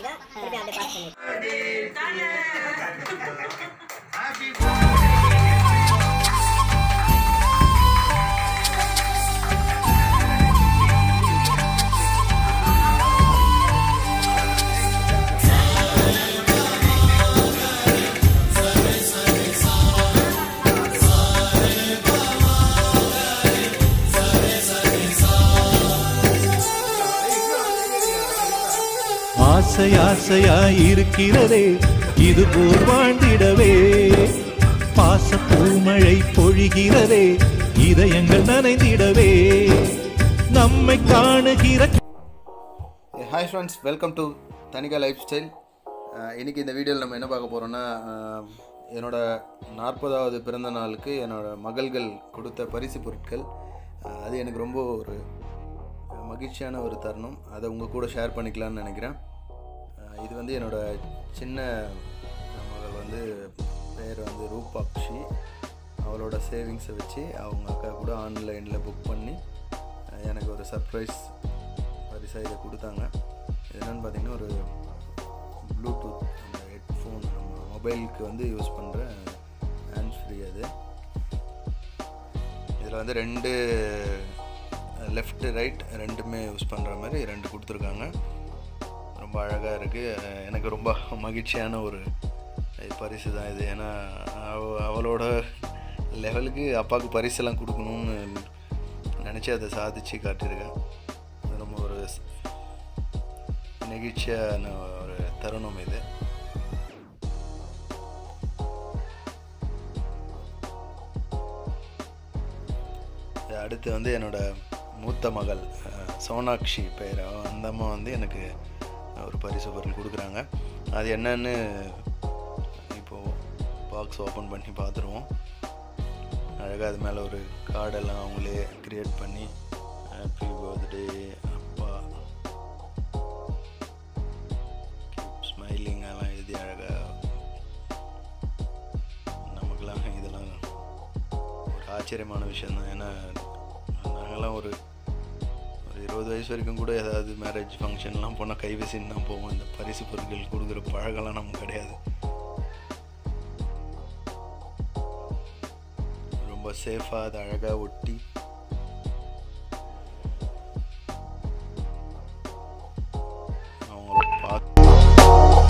வச்சுக்க திருப்பி அப்படியே பாஸ் பண்ணி ஆசை ஆசையாய் இருக்கிறதே இது போல் வாழ்ந்திடவே பாச பூமழை பொழிகிறதே இதயங்கள் நனைந்திடவே நம்மை காணுகிற hi friends welcome to Thanika life style இன்றைக்கி இந்த வீடியோவில் நம்ம என்ன பார்க்க போகிறோன்னா என்னோட நாற்பதாவது பிறந்த நாளுக்கு என்னோட மகள்கள் கொடுத்த பரிசு பொருட்கள் அஹ், அது எனக்கு ரொம்ப ஒரு மகிழ்ச்சியான ஒரு தருணம் அதை உங்கள் கூட ஷேர் பண்ணிக்கலாம்னு நினைக்கிறேன் அஹ், இது வந்து என்னோட சின்ன மகள் வந்து பேர் வந்து ரூபாக்ஷி அவளோட சேவிங்ஸை வச்சு அவங்க அக்கா கூட ஆன்லைனில் புக் பண்ணி அஹ், எனக்கு ஒரு சர்ப்ரைஸ் பரிசாக இதை கொடுத்தாங்க இது என்னென்னு பார்த்தீங்கன்னா ஒரு ப்ளூடூத் அந்த ஹெட்ஃபோன் நம்ம மொபைலுக்கு வந்து யூஸ் பண்ணுற ஹேண்ட்ஸ் ஃப்ரீ அது இதில் வந்து ரெண்டு லெஃப்ட் ரைட் ரெண்டுமே யூஸ் பண்ணுற மாதிரி ரெண்டு கொடுத்துருக்காங்க ரொம்ப அழகாக இருக்குது எனக்கு ரொம்ப மகிழ்ச்சியான ஒரு பரிசு தான் இது ஏன்னா அவ அவளோட லெவலுக்கு அப்பாவுக்கு பரிசெல்லாம் கொடுக்கணும்னு நினச்சி அதை சாதிச்சு காட்டியிருக்கேன் அது ரொம்ப ஒரு ஸ்- நெகிழ்ச்சியான ஒரு தருணம் இது இது அடுத்து வந்து என்னோட மூத்த மகள் அஹ், சோனாக்ஷி பேர் அவ- அந்த அம்மா வந்து எனக்கு ஒரு பரிசு பொருள் கொடுக்குறாங்க அது என்னன்னு இப்போது பாக்ஸ் ஓப்பன் பண்ணி பார்த்துருவோம் அழகாக அது மேலே ஒரு கார்டெல்லாம் அவங்களே க்ரியேட் பண்ணி ஹாப்பி பர்த்டே அப்பா ஸ்மைலிங் எல்லாம் எழுதி அழகாக நமக்கெல்லாம் இதெல்லாம் ஒரு ஆச்சரியமான விஷயம் தான் ஏன்னா நாங்கள்லாம் ஒரு ஒரு இருபது வயசு வரைக்கும் கூட ஏதாவது மேரேஜ் ஃபங்க்ஷன்லாம் போனால் கைவசின்னு தான் போவோம் இந்த பரிசு பொருட்கள் கொடுக்குற பழக்கம்லாம் நமக்கு கிடையாது ரொம்ப சேஃபாக அதை அழகாக ஒட்டி அவங்கள பார்த்து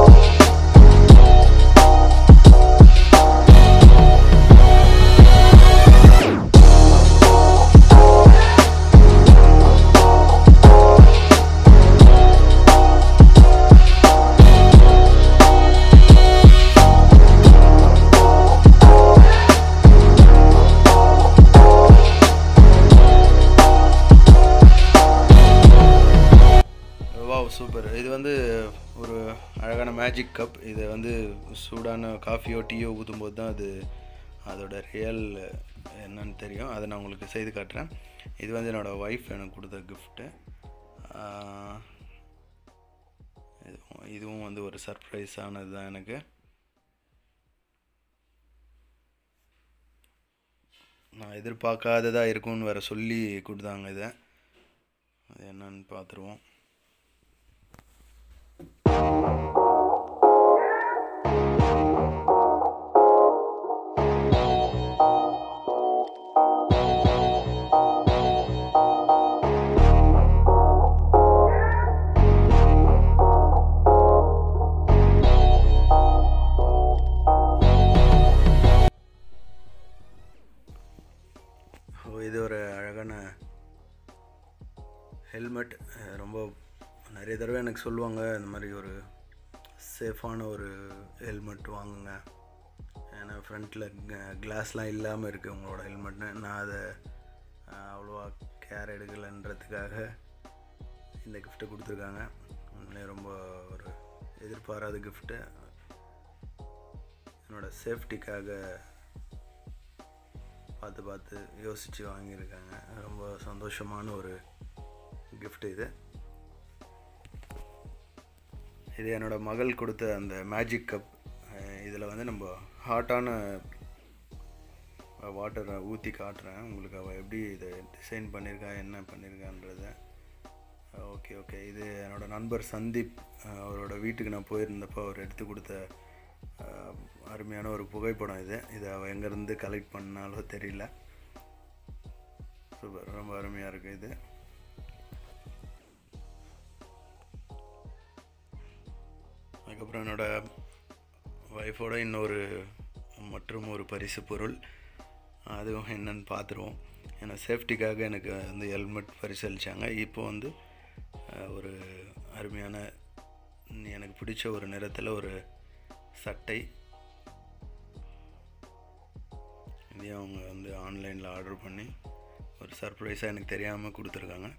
வாவ் சூப்பர் இது வந்து ஒரு அழகான மேஜிக் கப் இதை வந்து சூடான காஃபியோ டீயோ ஊற்றும்போது தான் அது அதோட ரியல் என்னன்னு தெரியும் அதை நான் உங்களுக்கு செய்து காட்டுறேன் இது வந்து என்னோடய ஒய்ஃப் எனக்கு கொடுத்த கிஃப்ட்டு இதுவும் இதுவும் வந்து ஒரு சர்ப்ரைஸானது தான் எனக்கு நான் எதிர்பார்க்காததாக இருக்கும்னு வேறு சொல்லி கொடுத்தாங்க இதை அது என்னன்னு பார்த்துருவோம் ஓ இது ஒரு அழகான ஹெல்மெட் ரொம்ப நிறைய தடவை எனக்கு சொல்லுவாங்க இந்த மாதிரி ஒரு சேஃபான ஒரு ஹெல்மெட் வாங்குங்க ஏன்னா ஃப்ரண்ட்டில் கிளாஸ்லாம் இல்லாமல் இருக்குது உங்களோட ஹெல்மெட்னு நான் அதை அஹ், அவ்வளோவா கேர் எடுக்கலைன்றதுக்காக இந்த கிஃப்ட்டை கொடுத்துருக்காங்க உண்மையிலே ரொம்ப ஒரு எதிர்பாராத கிஃப்ட்டு என்னோடய சேஃப்டிக்காக பார்த்து பார்த்து யோசித்து வாங்கியிருக்காங்க ரொம்ப சந்தோஷமான ஒரு gift இது இது என்னோடய மகள் கொடுத்த அந்த மேஜிக் கப் இதில் வந்து நம்ம ஹாட்டான வாட்டரை ஊற்றி காட்டுறேன் உங்களுக்கு அவள் எப்படி இதை டிசைன் பண்ணியிருக்கா என்ன பண்ணியிருக்கான்றத ஓகே ஓகே இது என்னோட நண்பர் சந்தீப் அஹ், அவரோட வீட்டுக்கு நான் போயிருந்தப்போ அவர் எடுத்து கொடுத்த அஹ், அருமையான ஒரு புகைப்படம் இது இதை அவ எங்கேருந்து கலெக்ட் பண்ணாலோ தெரியல சூப்பர் ரொம்ப அருமையாக இருக்குது இது அதுக்கப்புறம் என்னோட ஒய்ஃபோட இன்னொரு மற்றும் ஒரு பரிசு பொருள் அதுவும் என்னன்னு பார்த்துருவோம் ஏன்னா சேஃப்டிக்காக எனக்கு வந்து ஹெல்மெட் பரிசளித்தாங்க இப்போ வந்து அஹ், ஒரு அருமையான ம், எனக்கு பிடிச்ச ஒரு நிறத்தில் ஒரு சட்டை இதையும் அவங்க வந்து ஆன்லைனில் ஆர்டர் பண்ணி ஒரு சர்ப்ரைஸாக எனக்கு தெரியாமல் கொடுத்துருக்காங்க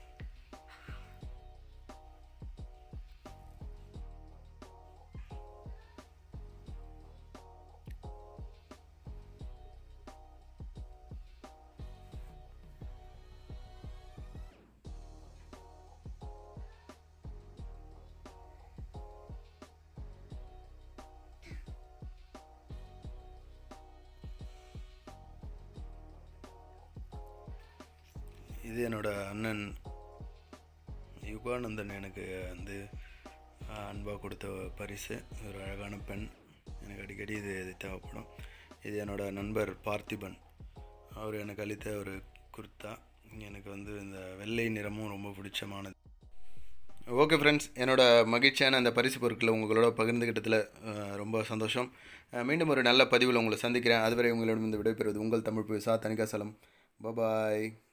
இது என்னோட அண்ணன் யுகானந்தன் எனக்கு வந்து அன்பாக கொடுத்த பரிசு ஒரு அழகான பெண் எனக்கு அடிக்கடி இது இது தேவைப்படும் இது என்னோட நண்பர் பார்த்திபன் அவர் எனக்கு அளித்த ஒரு குர்தா எனக்கு வந்து இந்த வெள்ளை நிறமும் ரொம்ப பிடிச்சமானது ஓகே ஃப்ரெண்ட்ஸ் என்னோட மகிழ்ச்சியான அந்த பரிசு பொருட்களை உங்களோட பகிர்ந்துக்கிட்டதில் அஹ், ரொம்ப சந்தோஷம் அஹ், மீண்டும் ஒரு நல்ல பதிவில் உங்களை சந்திக்கிறேன் அதுவரை உங்களிடம் இந்த விடைபெறுவது உங்கள் தமிழ் பேசா தனிகாசலம் பபாய்